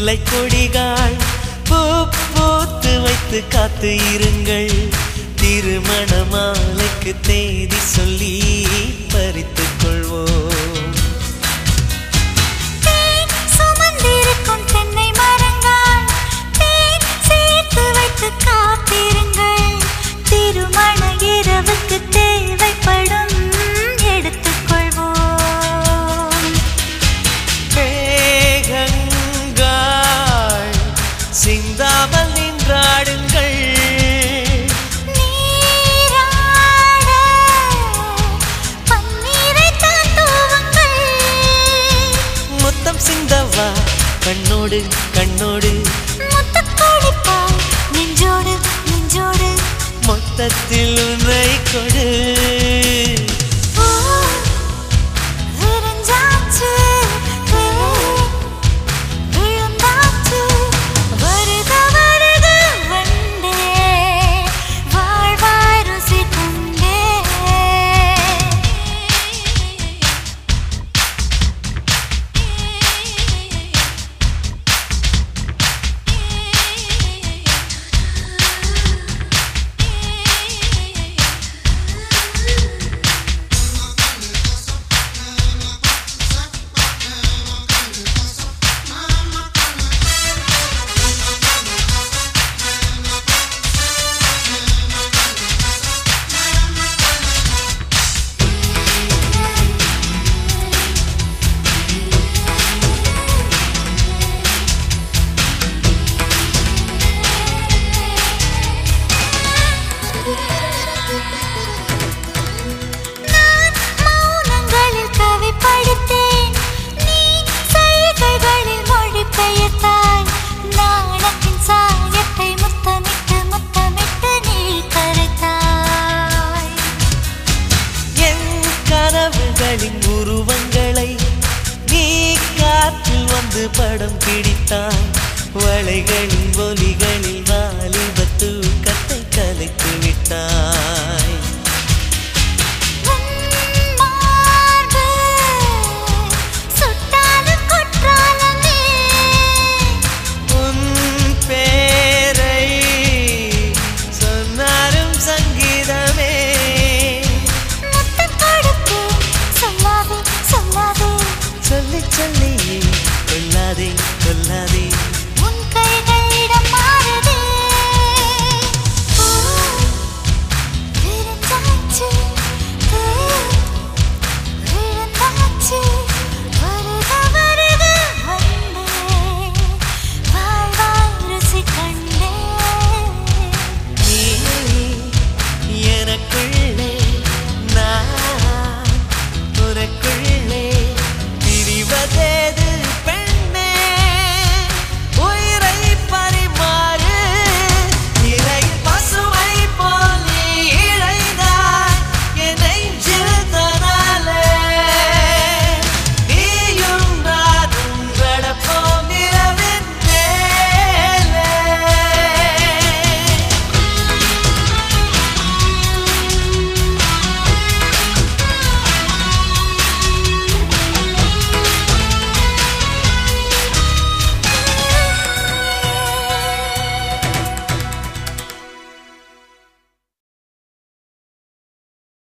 முல்லை கொடிகள் பூ பூத்து வைத்து காத்து இருங்கள் திருமண மாலைக்கு தேதி சொல்லி பறித்துக் கொள்வோம் தேன் சுமந்திருக்கும் தென்னை மரங்கள் தேன் சேர்த்து வைத்து காத்திருங்கள் திருமண இரவுக்கு தேவைப்படும் எடுத்துக்கொள்வோம் மேகங்கள் சிந்தாமல் நின்றாடுங்கள் நீராட பன்னீரைத்தான் தூவுங்கள் முத்தம் சிந்தவா கண்ணோடு கண்ணோடு முத்துக்கொடிப்பாய் நெஞ்சோடு நெஞ்சோடு மொத்தத்தில் உன்னை கொடு ஓ, விரிஞ்சாச்சு, ஏ, விழுந்தாச்சு. வருக வருக வந்தே, வாழ்வாய் ருசி கொண்டே. நான் மௌனங்களில் கவி படித்தேன் நீ சைகைகளில் மொழி பெயர்த்தாய் நாணத்தின் சாயத்தை முத்தமிட்டு முத்தமிட்டு நீ கரைத்தாய் என் கனவுகளின் உருவங்களை நீ காற்றில் வந்து படம் பிடித்தாய் வளைகளின் ஒலிகளில் வாலி